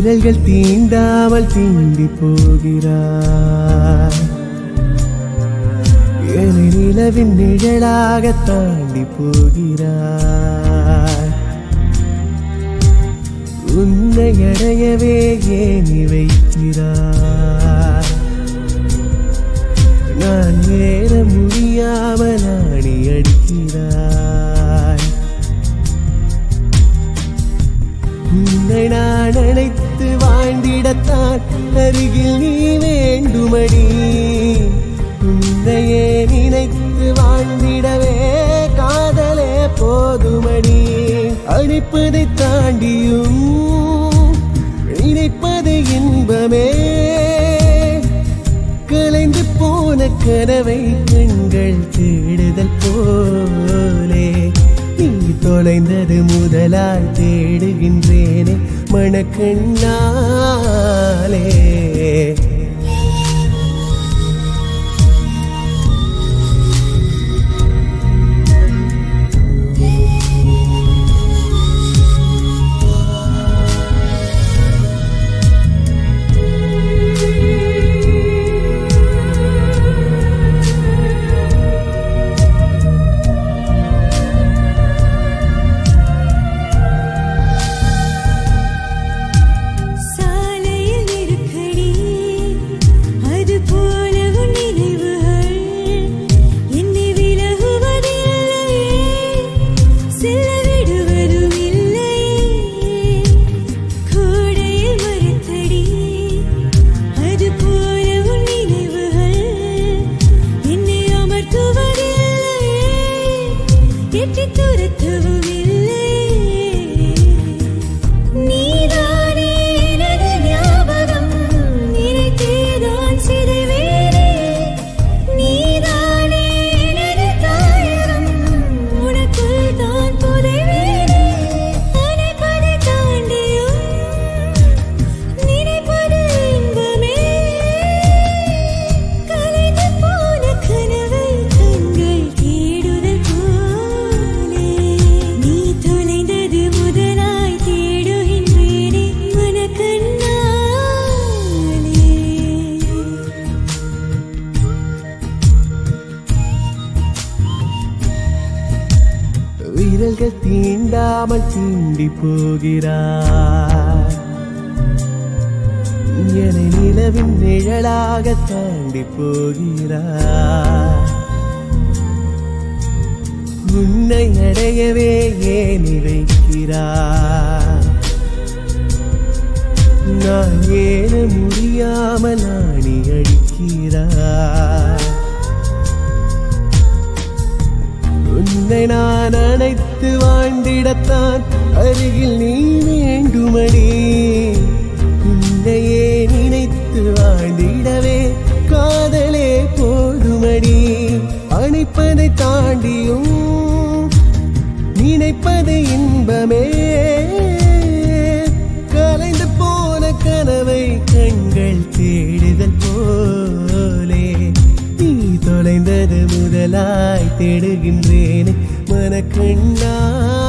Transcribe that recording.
விரல்கள் தீண்டாமல் தீண்டி போகிறார் என்னை நிலவின் நிழலாக தாண்டி போகிறார் உன்னை அடையவே ஏனி வைக்கிறார் நான் ஏற முடியாமல் ஆணி அடிக்கிறாய் உன்னை நான் அழைத்து வாழ்ந்திடத்தான் அருகில் நீ வேண்டுமடி உன்னையே நினைத்து வாழ்ந்திடவே காதலே போதுமடி அழைப்பதை தாண்டியும் நினைப்பது இன்பமே கலைந்து போன கனவை கண்கள் தேடுதல் போலே நீ தொலைந்தது முதலாய் தேடுகின்றேனே மணக்கண்ணாலே சாலையில் நெருக்கடி அது போல உன் நினைவுகள் என்னை விலகுவதில்லையே செல்ல விடுவதும் இல்லையே கோடையில் மறுத்தடி அது போல உன் நினைவுகள் என்னை அமர்த்துவதில்லையே எட்டி துரத்தவும் இல்லையே நீதானே எனது ஞாபகம் நினைத்தேதான் சிதைவேனே நீதானே எனது தாயகம் உனக்குள் தான் புதைவேனே அணைப்பதை தாண்டியும் நினைப்பது இன்பமே கலைந்து போன கனவை கண்கள் தேடுதல் போலே நீ தொலைந்தது முதலாய் தேடுகின்றேனே மனக்கண்ணாலே விரல்கள் தீண்டாமல் தீண்டி போகிறார் என்னை நிலவின் நிழலாக தாண்டி போகிறார் உன்னை அடையவே ஏனி வைக்கிறார் நான் ஏற முடியாமல் ஆணி அடிக்கிறார் உன்னை நான் அணைத்து வாழ்ந்திடத்தான் அருகில் நீ வேண்டுமடி உன்னையே நினைத்து வாழ்ந்திடவே காதலே போதுமடி அணைப்பதை தாண்டியும் நினைப்பது இன்பமே கலைந்து போன கனவை கண்கள் தேடுதல் போலே நீ தொலைந்தது முதலாய் தேடுகின்றேன் மனக்கண்ணா